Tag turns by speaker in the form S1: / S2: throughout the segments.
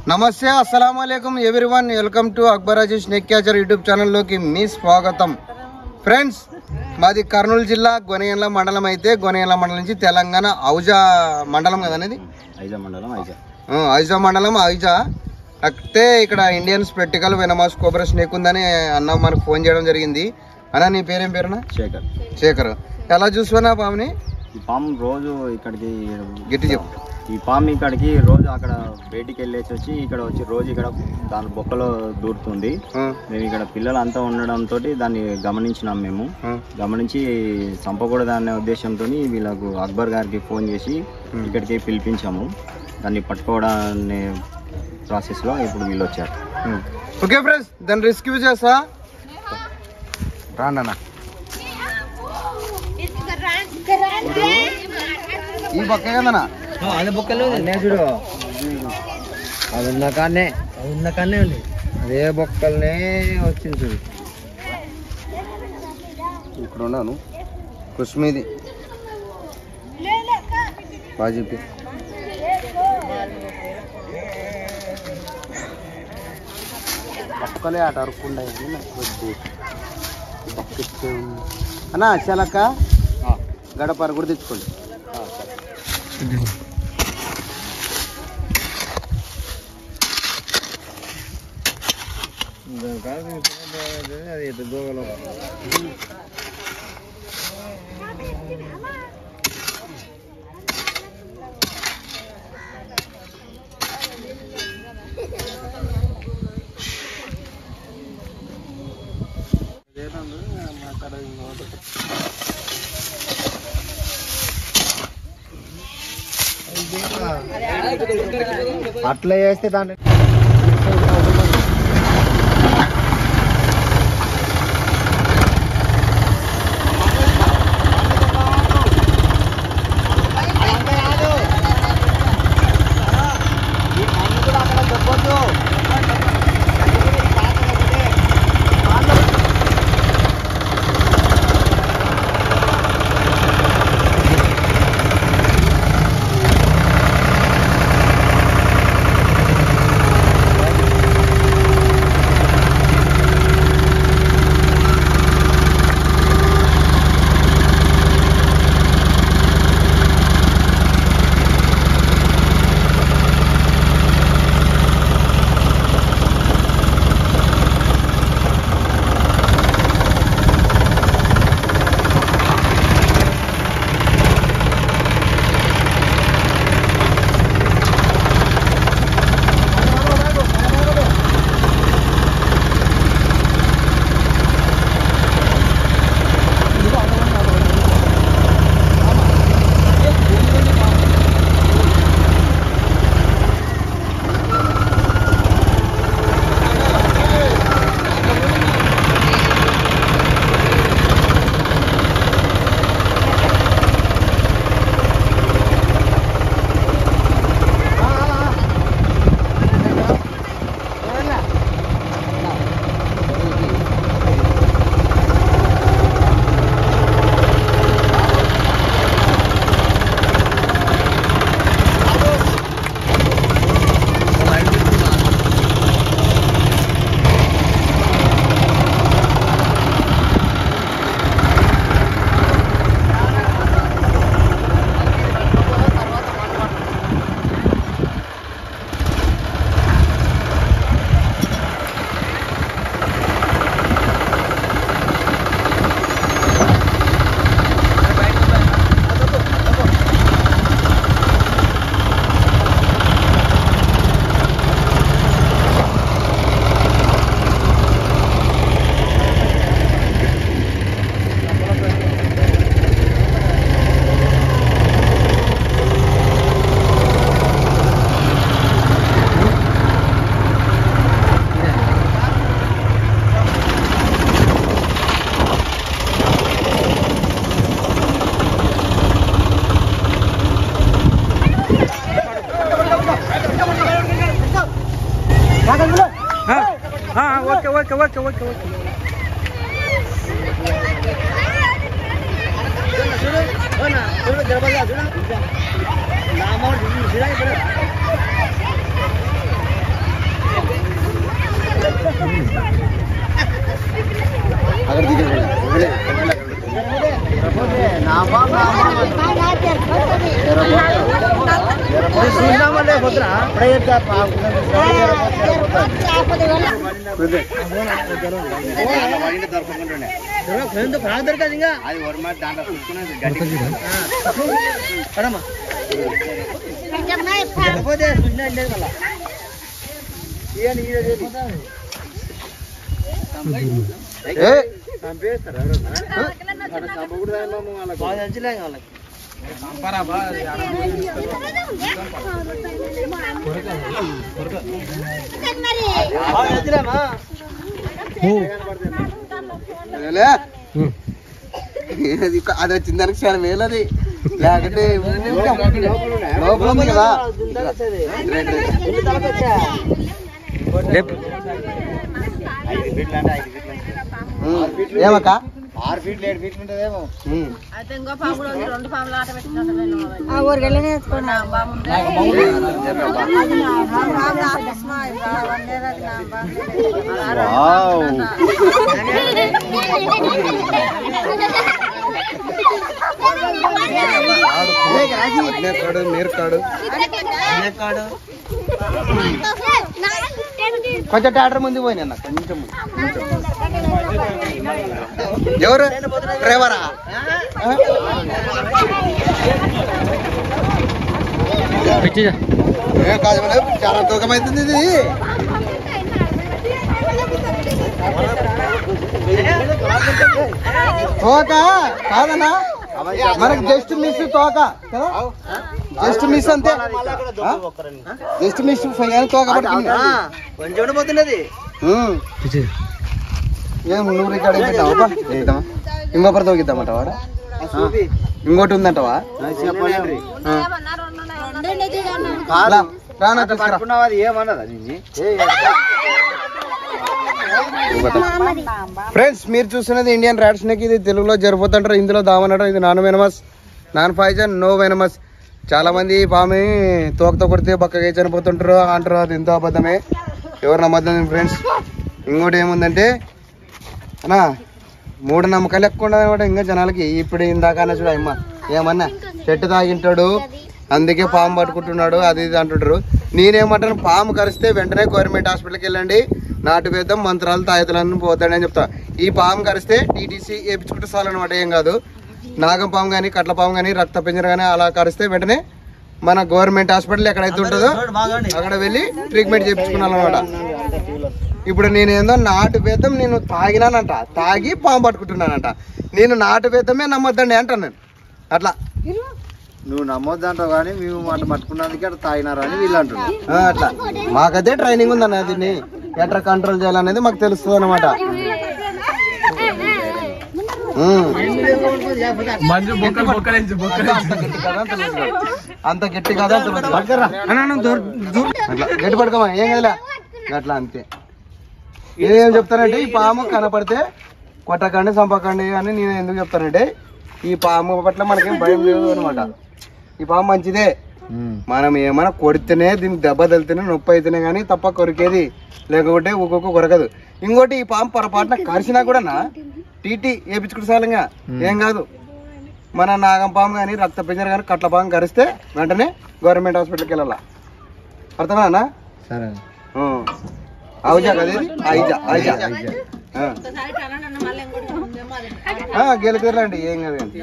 S1: నమస్తే అస్సలం everyone welcome to Akbar Aji snake catcher YouTube ఛానల్లోకి మీ స్వాగతం ఫ్రెండ్స్ మాది కర్నూలు జిల్లా గొనెయంల మండలం అయితే గొనెయంల మండలం నుంచి తెలంగాణ ఔజా మండలం కదా అనేది
S2: ఐజా మండలం ఐజా
S1: ఆ, ఐజా మండలం ఐజా అయితే ఇక్కడ Indian spectacle venomous cobra snake ఉందని అన్న మనకు ఫోన్ చేయడం జరిగింది అన్న నీ పేరేం పేరునా
S2: శేఖర్
S1: శేఖర్ ఎలా చూసుకున్నా పాముని
S2: ఈ పాము రోజు ఇక్కడికి
S1: గట్టి చెప్పు
S2: ఈ పాము ఇక్కడికి రోజు అక్కడ బయటికి వెళ్ళేసి వచ్చి ఇక్కడ వచ్చి రోజు ఇక్కడ దాని బొక్కలో దూరుతుంది
S1: ఆ,
S2: మేము ఇక్కడ పిల్లలు అంతా ఉండడంతో దాన్ని గమనించినాం మేము
S1: ఆ,
S2: గమనించి చంపకూడదు అనే ఉద్దేశంతో వీళ్ళకు అక్బర్ గారికి ఫోన్ చేసి ఇక్కడికి పిలిపించాము దాన్ని పట్టుకోవడాన్ని ప్రాసెస్లో ఇప్పుడు వీళ్ళు వచ్చారు
S1: ఉమ్. ఓకే ఫ్రెండ్స్ దాన్ని రెస్క్యూ చేస్తా రాండి అన్న ఈ పక్క కదనా
S3: అదే బొక్కలు చూడు అది ఉన్న కాడనే అది ఉన్న కాడనే ఉంది
S1: అదే బొక్కల్నే వచ్చింది చూడు ఇక్కడ ఉన్నాను కుస్మిది బాగా చెప్పి బొక్కలే అటు అరుకుండా అన్నా చలక్క గడపర కూడా తెచ్చుకోండి
S3: అది ఎటు దోగలో
S1: అట్లా చేస్తే దాన్ని
S3: okay okay okay okay okay చూసినామలే పొద్దున ఎందుకు నాకు దొరకదు ఇంకా
S2: అది వరమాట దాంట్లో చూసుకున్నది గట్టి
S3: పడమ్మా పోతే చూసినా లేదు మళ్ళా ఇయ్యండి, ఇయ్యండి, ఇయ్యండి.
S1: ఏ
S3: చంపేస్తారా బాగా తెచ్చలే వాళ్ళకి బాగా తెచ్చలేమా
S1: వేలే? అది అది వచ్చిన దానికి చాలా వేలు అది లేకుంటే లోపల ఉంది కదా రైట్, రైట్.
S3: ఎన్ని తలకొచ్చా
S1: లేపు.
S2: ఐదు ఫీట్లు అంటే ఐదు ఫీట్లు అంటే.
S1: ఉమ్. ఏమక్క
S2: ఆరు ఫీట్లు ఏడు ఫీట్లు ఉంటుందేమో
S1: ఉమ్. వావ్. కాడు నీరు కాడు కొంచెం టాటర్ ముందు పోయినా అన్న కొంచెం ముందు. ఎవరు డ్రైవరా ఆ? ఏ కాదు మేడం, చాలా తూకం అవుతుంది ఇది తోక కాదన్నా మనకి జస్ట్ మిస్ తోక కదా జస్ట్ మిస్ అంతే జస్ట్ మిస్ ఫైనల్ తోక పడుతుంది
S3: కొంచెం ఉండిపోతున్నది
S1: ఉమ్. ఏం నువ్వు రికార్డ్ పెట్టావా ఏదమ్మా ఇంకొకరు తోగిద్దామంట వాడ ఇంకోటి ఉందంటవా
S2: చెప్పండి
S1: ఆ. రా, రానా తీసుకురా
S2: పట్టుకున్నావు అది ఏమన్నదా నిన్ను
S1: ఫ్రెండ్స్ మీరు చూస్తున్నది ఇండియన్ ర్యాడ్ స్నేక్ ఇది తెలుగులో జరిపోతుంటారు ఇందులో దామనడం ఇది non venomous non poison no venomous చాలా మంది పామి తోకతో కొడితే బక్కగా చనిపోతుంటారు అంటారు అది ఎంతో అబద్ధమే ఎవరు నమ్మద్దు ఫ్రెండ్స్ ఇంకోటి ఏముందంటే అన్నా మూఢ నమ్మకాలు ఎక్కువ ఉండదు ఇంకా జనాలకి ఇప్పుడు ఇందాక అన్న చూడ అమ్మ ఏమన్నా చెట్టు తాగింటాడు అందుకే పాము పట్టుకుంటున్నాడు అది ఇది అంటుంటారు నేనేమంటాను పాము కరిస్తే వెంటనే గవర్నమెంట్ హాస్పిటల్కి వెళ్ళండి నాటు వేద్దాం మంత్రాలు తాయతులను పోతాడని చెప్తా ఈ పాము కరిస్తే టీటీసీ వేయించుకుంటే చాలు అనమాట ఏం కాదు నాగం పాము కానీ కట్ల పాము కానీ రక్త పింజర కానీ అలా కరిస్తే వెంటనే మన గవర్నమెంట్ హాస్పిటల్ ఎక్కడైతే ఉంటుందో అక్కడ వెళ్ళి ట్రీట్మెంట్ చేయించుకున్నాను ఇప్పుడు నేను ఏందో నాటు వేద్దాం నేను తాగినానంట తాగి పాము పట్టుకుంటున్నానంట నేను నాటు వేద్దామే నమ్మొద్దండి అంటాను నేను అట్లా
S2: నువ్వు నమ్మొద్దంటావు కానీ మేము మాట పట్టుకున్నందుకే అట్లా తాగినారు అని వీళ్ళు అంటున్నారు
S1: ఆ, అట్లా మాకైతే ట్రైనింగ్ ఉందన్న దీన్ని ఎట్లా కంట్రోల్ చేయాలనేది మాకు తెలుస్తుంది అనమాట అంత గట్టి కదా అంత తెలియదు. అన్న, అన్న, దూర- దూర- అట్లా గట్టి పడుకోమా ఏం కదలే అట్లా అంతే ఏం చెప్తానంటే ఈ పాము కనపడితే కొట్టకండి చంపకండి అని నేను ఎందుకు చెప్తానంటే ఈ పాము పట్ల మనకేం భయం లేదు అనమాట ఈ పాము మంచిదే మనం ఏమైనా కొడితేనే దీనికి దెబ్బ తగిలితేనే నొప్పి అయితేనే కానీ తప్ప కొరికేది లేకపోతే ఒక్కొక్క కొరకదు ఇంకోటి ఈ పాము పొరపాటున కరిసినా కూడా టీటీ వేపించుకుంటే చాలంగా ఏం కాదు మన నాగం పాము కానీ రక్త పింజర కానీ కట్ల పాము కరిస్తే వెంటనే గవర్నమెంట్ హాస్పిటల్కి వెళ్ళాలా అర్థమేనా
S2: సరే
S1: అవుజా కదా ఇది? ఐజా ఐజా గెలుతుర్లండి ఏం కాదు కానీ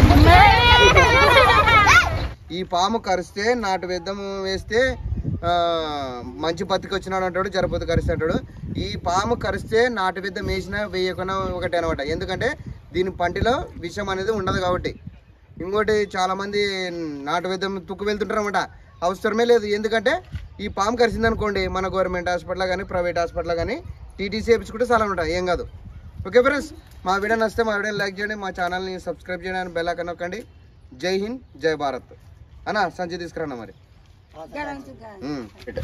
S1: ఈ పాము కరిస్తే నాటు వేద్దము వేస్తే ఆ, మంచి బతికి వచ్చినాడు అంటాడు జరపతి కరిస్తే అంటాడు ఈ పాము కరిస్తే నాటు విద్దం వేసినా వేయకుండా ఒకటే అనమాట ఎందుకంటే దీని పంటిలో విషం అనేది ఉండదు కాబట్టి ఇంకోటి చాలా మంది నాటు విద్దం తుక్కు వెళ్తుంటారు అనమాట అవసరమే లేదు ఎందుకంటే ఈ పాము కరిసింది అనుకోండి మన గవర్నమెంట్ హాస్పిటల్ కానీ ప్రైవేట్ హాస్పిటల్ కానీ టీటీసీ వేయించుకుంటే చాలా ఉంటాయి ఏం కాదు ఓకే ఫ్రెండ్స్ మా వీడియో నచ్చితే మా వీడియోని లైక్ చేయండి మా ఛానల్ని సబ్స్క్రైబ్ చేయండి అని బెల్ ఐకాన్ నొక్కండి జై హింద్ జై భారత్ అన్నా సంచి తీసుకురానా మరి ఉమ్, ఇటు.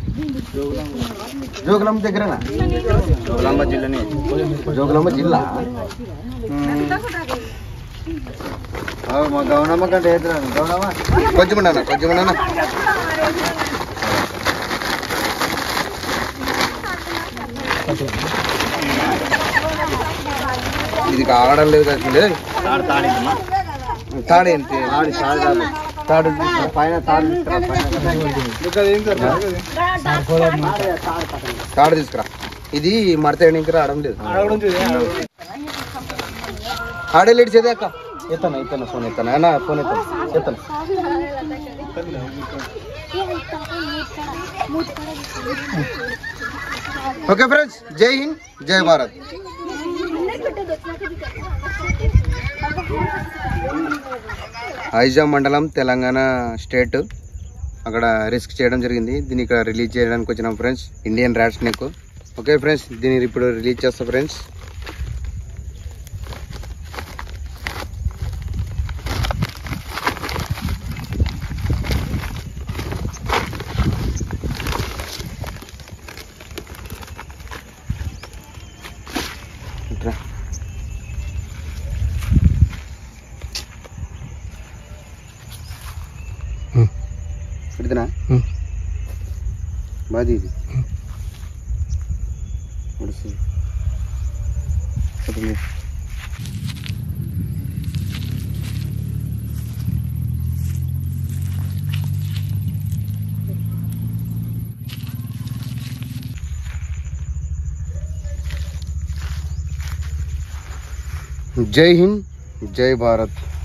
S1: జోగులాంబ దగ్గరనా
S2: జోగులాంబ జిల్లానే
S1: జోగులాంబ జిల్లా
S2: మా గౌనమ్మ కంటే ఎదురాను గౌనమ్మ
S1: కొంచెం ఉండనా కొంచెం ఉండనా ఇది కావడం లేదు కదా
S2: తాడు తాడిందమ్మా
S1: తాడు ఏంటి
S2: తాడు తాడు
S1: తాడు
S2: పైన తాడు
S1: తాడు తీసుకురా ఇది మడత ఇంకా రావడం లేదు ఆడలేడు చేదే అక్క ఎత్తాను ఎత్తాను ఫోన్ ఎత్తాను అన్న ఫోన్ ఎత్తాను ఎత్తాను ఓకే ఫ్రెండ్స్ జై హింద్ జై భారత్ ఐజా మండలం తెలంగాణ స్టేట్ అక్కడ రిస్క్ చేయడం జరిగింది దీన్ని ఇక్కడ రిలీజ్ చేయడానికి వచ్చినాం friends Indian rat snake okay friends దీన్ని ఇప్పుడు రిలీజ్ చేస్తా ఫ్రెండ్స్ ఇట్రా. ఇడిదినా బాది ఇది ఉడుసు. చెప్పండి. జై హింద్ జై భారత్